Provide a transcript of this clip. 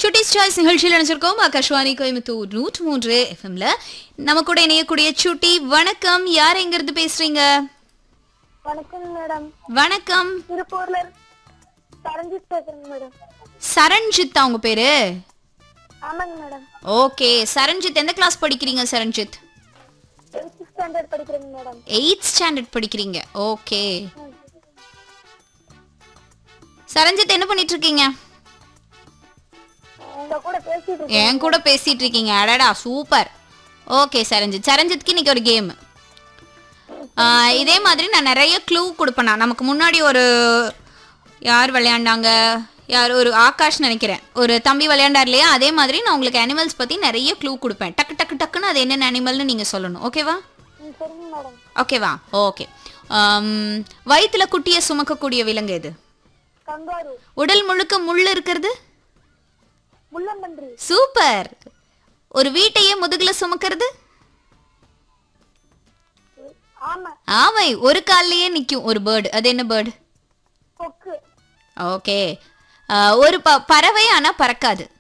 குட்டீஸ் சாய்ஸ் நிகழ்ச்சியில் நினைச்சிருக்கோம் ஆகாஷ்வாணி கோயம்புத்தூர் நூற்று மூன்று எஃப்எம்ல நம்ம கூட இணையக்கூடிய சுட்டி வணக்கம் யார் எங்க இருந்து பேசுறீங்க வணக்கம் மேடம் வணக்கம் திருப்பூர்ல இருந்து சரஞ்சித் பேசுறேங்க மேடம் சரண்ஜித் அவங்க பேரு ஆமாங்க மேடம் ஓகே சரண்ஜித் எந்த கிளாஸ் படிக்கிறீங்க சரண்ஜித் எயித்து ஸ்டாண்டர்ட் படிக்கிறேங்க மேடம் எயித் ஸ்டாண்டர்ட் படிக்கிறீங்க ஓகே சரண்ஜித் என்ன பண்ணிட்டு இருக்கீங்க உங்க கூட பேசிட்டு இருக்கேன் என் கூட பேசிட்டு இருக்கீங்க அடடா சூப்பர் ஓகே சரண்ஜித் சரண்ஜித்க்கு இன்னைக்கு ஒரு கேம் இதே மாதிரி நான் நிறைய க்ளூ கொடுப்பேன் நான். நமக்கு முன்னாடி ஒரு யார் விளையாண்டாங்க யார் ஒரு ஆகாஷ் நினைக்கிறேன் ஒரு தம்பி விளையாண்டார் இல்லையா அதே மாதிரி நான் உங்களுக்கு அனிமல்ஸ் பற்றி நிறைய க்ளூ கொடுப்பேன் டக்கு டக்கு டக்குன்னு அது என்னென்ன அனிமல்னு நீங்கள் சொல்லணும் ஓகேவா ம், சரிங்க மேடம் ஓகேவா ஓகே வயிற்றுல குட்டியை சுமக்கக்கூடிய விலங்கு எது கங்காரு உடல் முழுக்க முள் இருக்கிறது முள்ளம்பன்றி சூப்பர் ஒரு வீட்டையே முதுகுல சுமக்கிறது ஆமா ஆமை ஒரு கால்லயே நிக்கும் ஒரு பேர்டு அது என்ன பேர்டு கொக்கு ஓகே ஒரு ப பறவை ஆனா பறக்காது